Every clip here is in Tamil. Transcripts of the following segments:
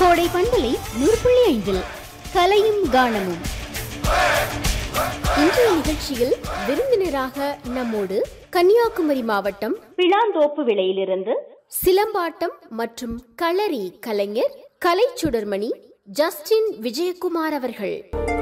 கோடை பண்பலை நூறு புள்ளி ஐந்தில் கலையும் கானமும் இன்றைய நிகழ்ச்சியில் விருந்தினராக நம்மோடு கன்னியாகுமரி மாவட்டம் பிளாந்தோப்பு விலையிலிருந்து சிலம்பாட்டம் மற்றும் களரி கலைஞர் கலைச்சுடர்மணி ஜஸ்டின் விஜயகுமார் அவர்கள்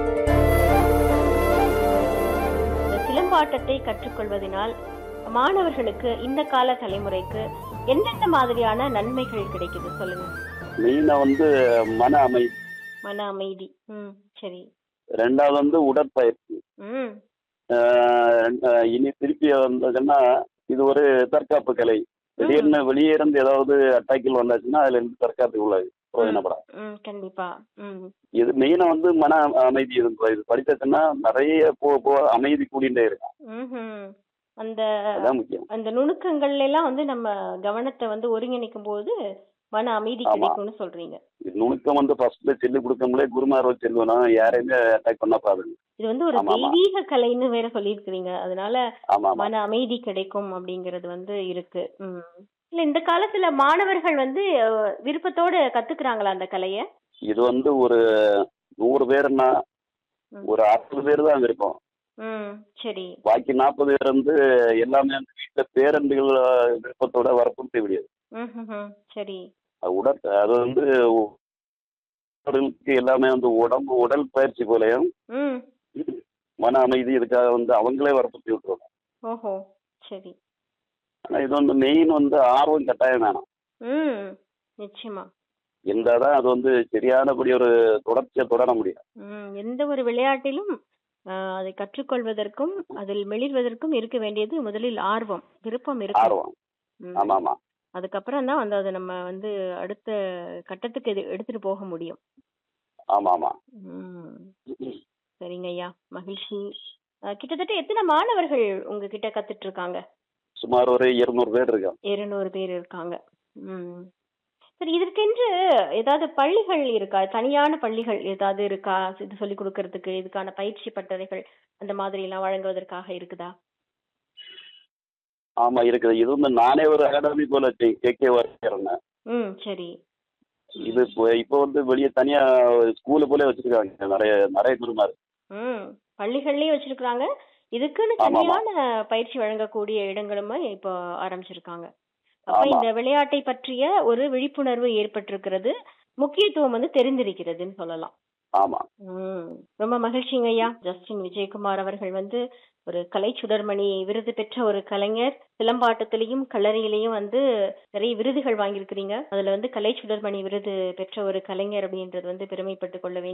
இந்த சிலம்பாட்டத்தை கற்றுக்கொள்வதனால் மாணவர்களுக்கு இந்த கால தலைமுறைக்கு எந்தெந்த மாதிரியான நன்மைகள் கிடைக்குது சொல்லுங்க மெயினா வந்து மன அமைதி மன அமைதி ம் சரி ரெண்டாவது வந்து உடற்பயிற்சி ம் ஆஹ் ரெண்டு- ஆஹ் இனி திருப்பி வந்ததுன்னா இது ஒரு தற்காப்பு கலை திடீர்னு வெளியே இருந்து ஏதாவது அட்டாக்கில் வந்தாச்சுன்னா அதுல இருந்து தற்காப்பு உள்ளது பிரயோஜனப்படாது ம் கண்டிப்பா ம் இது மெயினா வந்து மன அமைதி இருக்கும் இது படிச்சாச்சுன்னா நிறைய போ போ அமைதி கூடிண்டே இருக்கும் ம்ஹும். அந்த அதான் முக்கியம் அந்த நுணுக்கங்கள்ல எல்லாம் வந்து நம்ம கவனத்தை வந்து ஒருங்கிணைக்கும் போது மன அமைதி ஆமா. கிடைக்கும்னு சொல்றீங்க இது நுணுக்கம் வந்து ஃபர்ஸ்ட்ல செல்லு கொடுக்கமுலே குருமாரோ செல்வனும் யாரையுமே அட்டாக் பண்ண பாருங்க இது வந்து ஒரு ஆமா, ஆமா. தெய்வீக கலைன்னு வேற சொல்லியிருக்கிறீங்க அதனால ஆமா ஆமா மன அமைதி கிடைக்கும் அப்படிங்கிறது வந்து இருக்கு ம். இல்ல இந்த காலத்துல மாணவர்கள் வந்து அஹ், விருப்பத்தோட கத்துக்கிறாங்களா அந்த கலைய இது வந்து ஒரு நூறு பேர்னா ம். ஒரு அறுபது பேர் தான் விருப்பம் ம் சரி பாக்கி நாற்பது பேர் வந்து எல்லாமே அந்த வீட்டுல பேரண்டுகள் அஹ், விருப்பத்தோட வரப்புட்டு விடியாது ம்ஹும்ஹும். சரி அது உடற் அது வந்து உ- உடலுக்கு எல்லாமே வந்து உடம்பு உடல் பயிற்சி போலயும் ம் மன அமைதி இதுக்காக வந்து அவங்களே வரப்புத்தி விட்டுருவாங்க ஓஹோ சரி ஆனா இது வந்து மெயின் வந்து ஆர்வம் கட்டாயம் வேணும் ம் நிச்சயமா இருந்தாதான் அது வந்து சரியானபடி ஒரு தொடர்ச்சியை தொடர முடியும் ம் எந்த ஒரு விளையாட்டிலும் அஹ், அதை கற்றுக்கொள்வதற்கும் அதில் மெளிர்வதற்கும் இருக்க வேண்டியது முதலில் ஆர்வம் விருப்பம் இருக்கு ஆர்வம் ஆமா ஆமா அதுக்கப்புறம் தான் வந்து அதை நம்ம வந்து அடுத்த கட்டத்துக்கு இது எடுத்துட்டு போக முடியும் ஆமா ஆமா ம் சரிங்க ஐயா மகிழ்ச்சி அஹ், கிட்டத்தட்ட எத்தனை மாணவர்கள் உங்ககிட்ட கத்துட்டு இருக்காங்க சுமார் ஒரு இருநூறு பேர் இருக்காங்க இருநூறு பேர் இருக்காங்க ம் சரி இதற்கென்று ஏதாவது பள்ளிகள் இருக்கா தனியான பள்ளிகள் ஏதாவது இருக்கா இது சொல்லி கொடுக்கறதுக்கு இதுக்கான பயிற்சி பட்டறைகள் அந்த மாதிரி எல்லாம் வழங்குவதற்காக இருக்குதா ஆமா இருக்குது இது வந்து நானே ஒரு அகாடமி போல கே கே வரைக்கிறேன் ம் சரி இது இப்போ இப்போ வந்து வெளியே தனியா ஸ்கூலு போல வச்சிருக்காங்க நிறைய நிறைய குருமார் ம் பள்ளிகள்லயே வச்சிருக்காங்க இதுக்குன்னு ஆமா, ஆமா. தனியான பயிற்சி வழங்கக்கூடிய இடங்களுமே இப்போ ஆரம்பிச்சிருக்காங்க அப்ப ஆமா. இந்த விளையாட்டை பற்றிய ஒரு விழிப்புணர்வு ஏற்பட்டிருக்கிறது முக்கியத்துவம் வந்து தெரிந்திருக்கிறதுன்னு சொல்லலாம் ஆமா ம் ரொம்ப மகிழ்ச்சிங்க ஐயா ஜஸ்டின் விஜயகுமார் அவர்கள் வந்து ஒரு கலை சுடர்மணி விருது பெற்ற ஒரு கலைஞர் சிலம்பாட்டத்திலையும் களரியிலையும் வந்து நிறைய விருதுகள் வாங்கியிருக்கிறீங்க அதுல வந்து கலை சுடர்மணி விருது பெற்ற ஒரு கலைஞர் அப்படின்றது வந்து பெருமைப்பட்டுக் கொள்ள வேண்டிய